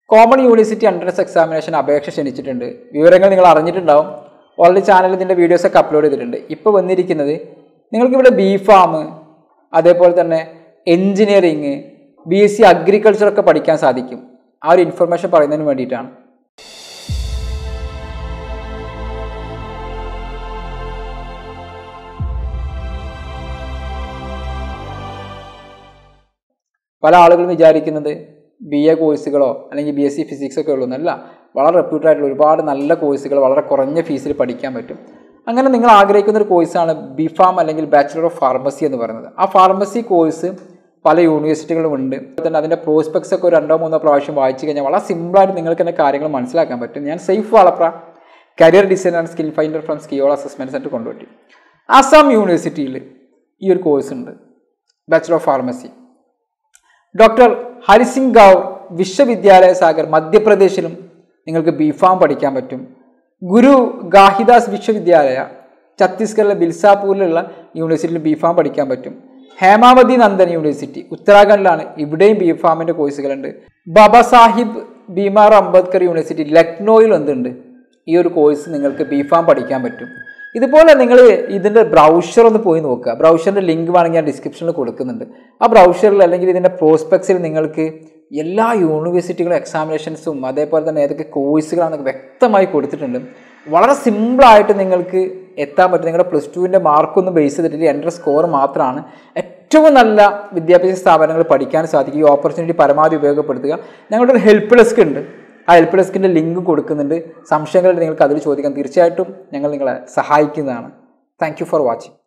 common university entrance examination അപേക്ഷ ക്ഷണിച്ചിട്ടുണ്ട് വിവരങ്ങൾ നിങ്ങൾ അറിഞ്ഞിട്ടുണ്ടാവും ഓൾറെഡി ചാനലിൽ ഇതിൻ്റെ വീഡിയോസൊക്കെ അപ്ലോഡ് ചെയ്തിട്ടുണ്ട് ഇപ്പോൾ വന്നിരിക്കുന്നത് നിങ്ങൾക്കിവിടെ ബി ഫാം അതേപോലെ തന്നെ എൻജിനീയറിങ് ബി എസ് സി അഗ്രികൾച്ചറൊക്കെ പഠിക്കാൻ സാധിക്കും ആ ഒരു ഇൻഫർമേഷൻ പറയുന്നതിന് വേണ്ടിയിട്ടാണ് പല ആളുകളും വിചാരിക്കുന്നത് ബി എ കോഴ്സുകളോ അല്ലെങ്കിൽ ബി എസ് സി ഫിസിക്സ് ഒക്കെ ഉള്ളൂ എന്നല്ല വളരെ റെപ്യൂട്ടഡ് ആയിട്ടുള്ള ഒരുപാട് നല്ല കോഴ്സുകൾ വളരെ കുറഞ്ഞ ഫീസിൽ പഠിക്കാൻ പറ്റും അങ്ങനെ നിങ്ങൾ ആഗ്രഹിക്കുന്ന ഒരു കോഴ്സാണ് ബി ഫാം അല്ലെങ്കിൽ ബാച്ചിലർ ഓഫ് ഫാർമസി എന്ന് പറയുന്നത് ആ ഫാർമസി കോഴ്സ് പല യൂണിവേഴ്സിറ്റികളും ഉണ്ട് അതുപോലെ തന്നെ അതിൻ്റെ പ്രോസ്പെക്ട്സ് ഒക്കെ ഒരു രണ്ടോ മൂന്നോ പ്രാവശ്യം വായിച്ചു കഴിഞ്ഞാൽ വളരെ സിമ്പിളായിട്ട് നിങ്ങൾക്ക് തന്നെ കാര്യങ്ങൾ മനസ്സിലാക്കാൻ പറ്റും ഞാൻ Saif Valapra career design and skill finder from സ്കിയോൾ അസസ്മെൻറ്റ് സെൻറ്റർ കൊണ്ടുപോയി ആസാം യൂണിവേഴ്സിറ്റിയിൽ ഈ ഒരു കോഴ്സ് ഉണ്ട് bachelor of pharmacy doctor Harisingh Gour Vishwavidyalaya Sagar മധ്യപ്രദേശിലും നിങ്ങൾക്ക് ബി ഫാം പഠിക്കാൻ പറ്റും ഗുരു ഗാഹിദാസ് വിശ്വവിദ്യാലയ ഛത്തീസ്ഗഡിലെ ബിൽസാപൂരിലുള്ള യൂണിവേഴ്സിറ്റിയിൽ ബി ഫാം പഠിക്കാൻ പറ്റും ഹേമാവതി നന്ദൻ യൂണിവേഴ്സിറ്റി ഉത്തരാഖണ്ഡിലാണ് ഇവിടെയും ബി ഫാമിൻ്റെ കോഴ്സുകളുണ്ട് ബാബാ സാഹിബ് ഭീമാർ അംബേദ്കർ യൂണിവേഴ്സിറ്റി ലക്നോയിൽ എന്തുണ്ട് ഈ ഒരു കോഴ്സ് നിങ്ങൾക്ക് ബി ഫാം പഠിക്കാൻ പറ്റും ഇതുപോലെ നിങ്ങൾ ഇതിൻ്റെ ബ്രൗഷർ ഒന്ന് പോയി നോക്കുക ബ്രൗഷറിൻ്റെ ലിങ്ക് വേണമെങ്കിൽ ഞാൻ ഡിസ്ക്രിപ്ഷനിൽ കൊടുക്കുന്നുണ്ട് ആ ബ്രൗഷറിൽ അല്ലെങ്കിൽ ഇതിൻ്റെ പ്രോസ്പെക്ട്സിൽ നിങ്ങൾക്ക് എല്ലാ യൂണിവേഴ്സിറ്റികളും എക്സാമിനേഷൻസും അതേപോലെ തന്നെ ഏതൊക്കെ കോഴ്സുകളാണെന്നൊക്കെ വ്യക്തമായി കൊടുത്തിട്ടുണ്ട് വളരെ സിമ്പിളായിട്ട് നിങ്ങൾക്ക് എത്താൻ പറ്റും നിങ്ങളുടെ പ്ലസ് ടുവിൻ്റെ മാർക്കൊന്നും ബേസ് ചെയ്തിട്ടില്ല എൻ്റെ സ്കോർ മാത്രമാണ് ഏറ്റവും നല്ല വിദ്യാഭ്യാസ സ്ഥാപനങ്ങൾ പഠിക്കാൻ സാധിക്കും ഈ ഓപ്പർച്യൂണിറ്റി പരമാവധി ഉപയോഗപ്പെടുത്തുക ഞങ്ങളുടെ ഒരു ഹെൽപ്പ് ഡെസ്ക് ഉണ്ട് ആ ഹെൽപ്പ് ഡെസ്കിൻ്റെ ലിങ്ക് കൊടുക്കുന്നുണ്ട് സംശയങ്ങൾ നിങ്ങൾക്ക് അതിൽ ചോദിക്കാം തീർച്ചയായിട്ടും ഞങ്ങൾ നിങ്ങളെ സഹായിക്കുന്നതാണ് താങ്ക് യു ഫോർ വാച്ചിങ്